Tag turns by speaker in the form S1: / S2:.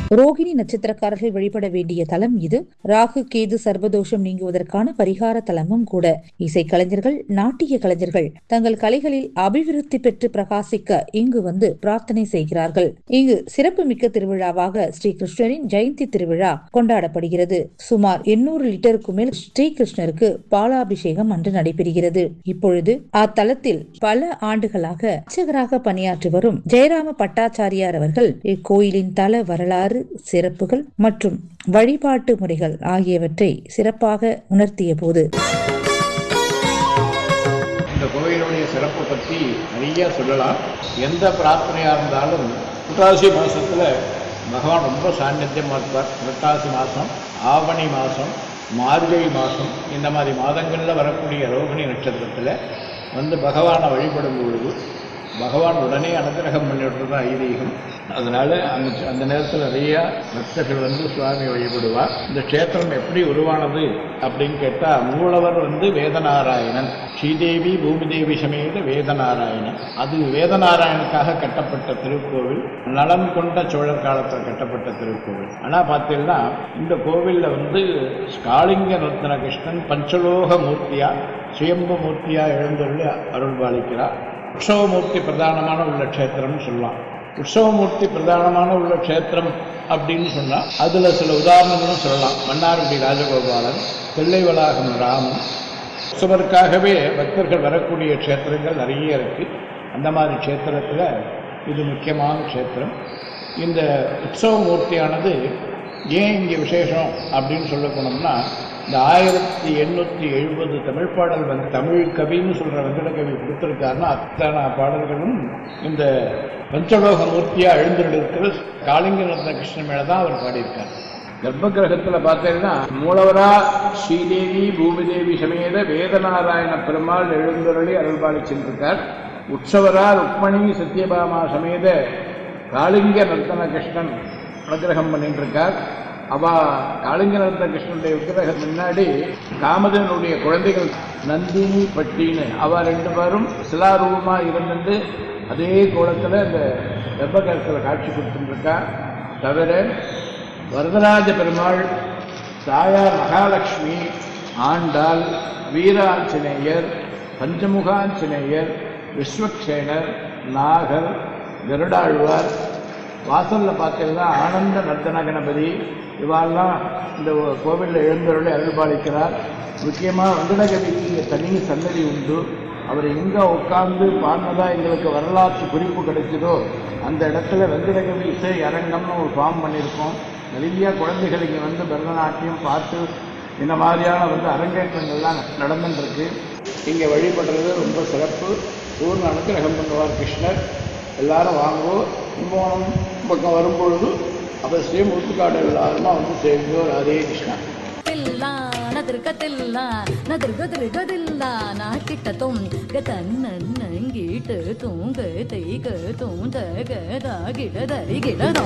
S1: ரோகிணி நட்சத்திரக்காரர்கள் வழிபட வேண்டிய தலம் இது ராகு கேது சர்வதோஷம் நீங்குவதற்கான பரிகார தலமும் கூட இசை கலைஞர்கள் நாட்டிய கலைஞர்கள் தங்கள் கலைகளில் அபிவிருத்தி பெற்று பிரகாசிக்க இங்கு வந்து பிரார்த்தனை செய்கிறார்கள் இங்கு சிறப்புமிக்க திருவிழாவாக ஸ்ரீ கிருஷ்ணரின் ஜெயந்தி திருவிழா கொண்டாடப்படுகிறது சுமார் எண்ணூறு லிட்டருக்கு மேல் ஸ்ரீ கிருஷ்ணருக்கு பாலாபிஷேகம் அன்று நடைபெறுகிறது இப்பொழுது அத்தலத்தில் பல ஆண்டுகளாக அர்ச்சகராக பணியாற்றி வரும் ஜெயராம பட்டாச்சாரியார் அவர்கள் இக்கோயிலின் தல வரலாறு சிறப்புகள் மற்றும் வழிபாட்டு முறைகள் ஆகியவற்றை சிறப்பாக உணர்த்திய போது
S2: இந்த கோயிலுடைய சிறப்பை பற்றி நிறைய சொல்லலாம் எந்த பிரார்த்தனையாக இருந்தாலும் புரட்டாசி மாதத்தில் பகவான் ரொம்ப சாநித்தியமாக இருப்பார் புரட்டாசி மாதம் ஆவணி மாதம் மார்கழி மாதம் இந்த மாதிரி மாதங்களில் வரக்கூடிய ரோகிணி நட்சத்திரத்தில் வந்து பகவானை வழிபடும் பொழுது பகவான் உடனே அனுகிரகம் பண்ணிவிடுறது தான் ஐதீகம் அதனால் அந்த அந்த நேரத்தில் நிறையா பக்தர்கள் வந்து சுவாமி வழிபடுவார் இந்த க்ஷேத்திரம் எப்படி உருவானது அப்படின்னு கேட்டால் மூலவர் வந்து வேதநாராயணன் ஸ்ரீதேவி பூமிதேவி சமேத வேதநாராயணன் அது வேதநாராயணுக்காக கட்டப்பட்ட திருக்கோவில் நலம் கொண்ட சோழர் காலத்தில் கட்டப்பட்ட திருக்கோவில் ஆனால் பார்த்தீங்கன்னா இந்த கோவிலில் வந்து ஸ்காலிங்க ரத்ன கிருஷ்ணன் பஞ்சலோக மூர்த்தியா சுயம்பு மூர்த்தியா எழுந்தருளி அருள் பாலிக்கிறார் உற்சவமூர்த்தி பிரதானமான உள்ள க்ஷேத்திரம்னு சொல்லலாம் உற்சவமூர்த்தி பிரதானமான உள்ள க்ஷேத்திரம் அப்படின்னு சொன்னால் அதில் சில உதாரணங்களும் சொல்லலாம் மன்னார்குடி ராஜகோபாலன் தில்லைவளாகம் ராமன் உற்சவருக்காகவே பக்தர்கள் வரக்கூடிய க்ஷேத்திரங்கள் நிறைய இருக்குது அந்த மாதிரி க்ஷேத்திரத்தில் இது முக்கியமான க்ஷேத்திரம் இந்த உற்சவ மூர்த்தியானது ஏன் இங்கே விசேஷம் அப்படின்னு சொல்ல போனோம்னா இந்த ஆயிரத்தி எண்ணூற்றி எழுபது தமிழ் பாடல் வந்து தமிழ் கவின்னு சொல்கிற வெங்கட கவி கொடுத்துருக்காருன்னா அத்தனை பாடல்களும் இந்த பஞ்சலோக மூர்த்தியாக எழுந்திருக்கிற காளிங்க ரத்ன கிருஷ்ண மேலே தான் அவர் பாடியிருக்கார் கர்ப்ப கிரகத்தில் பார்த்தீங்கன்னா மூலவரா ஸ்ரீதேவி பூமிதேவி சமேத வேதநாராயண பெருமாள் எழுந்தருளி அருள்பாலி சென்றிருக்கார் உற்சவரா ருக்மணி சத்யபாமா சமேத காளிங்க நர்த்தன கிருஷ்ணன் அனுகிரகம் பண்ணிட்டு இருக்கார் அவ காளிங்க நர்த்தன கிருஷ்ணனுடைய விக்கிரகம் முன்னாடி காமதனுடைய குழந்தைகள் நந்தினி பட்டின்னு அவ ரெண்டு பேரும் சிலாரூபமாக இருந்துட்டு அதே கோலத்தில் இந்த கர்ப்பகிரகத்தில் காட்சி கொடுத்துருக்கா தவிர வரதராஜ பெருமாள் தாயார் மகாலட்சுமி ஆண்டாள் வீராஞ்சநேயர் பஞ்சமுகாஞ்சநேயர் விஸ்வக்சேனர் நாகர் கருடாழ்வார் வாசலில் பார்த்தீங்கன்னா ஆனந்த நர்த்தன கணபதி இவாள்லாம் இந்த கோவிலில் எழுந்தருளை அருள்பாலிக்கிறார் முக்கியமாக வெங்கடகவிக்கு இங்கே தனி சன்னதி உண்டு அவர் எங்கே உட்கார்ந்து பாடினதா எங்களுக்கு வரலாற்று குறிப்பு கிடைச்சதோ அந்த இடத்துல வெங்கடகவி இசை அரங்கம்னு ஒரு ஃபார்ம் பண்ணியிருக்கோம் நிறைய குழந்தைகள் இங்கே வந்து பரதநாட்டியம் பார்த்து இந்த மாதிரியான வந்து அரங்கேற்றங்கள்லாம் நடந்துட்டுருக்கு இங்கே வழிபடுறது ரொம்ப சிறப்பு பூர்ண அனுகிரகம் பண்ணுவார் கிருஷ்ணர் எல்லாரும் வாங்குவோம் கும்பகோணம் பக்கம் வரும்பொழுது அப்போ ஸ்ரீ முத்துக்காடு எல்லாருமா வந்து சேவிங்கோ ராதே கிருஷ்ணா
S3: ತಿಲ್ಲ ನದರ್ಗತಿಲ್ಲ ನದರ್ಗದರ್ಗದಿಲ್ಲ ನಾಟಿಟ್ಟ ತೊಂಗ ತನ್ನಂಗೀಟ ತೂಂಗ ತೈಗ ತೂಂದ ಗದ ಗಿಡದ ಗಿಡದ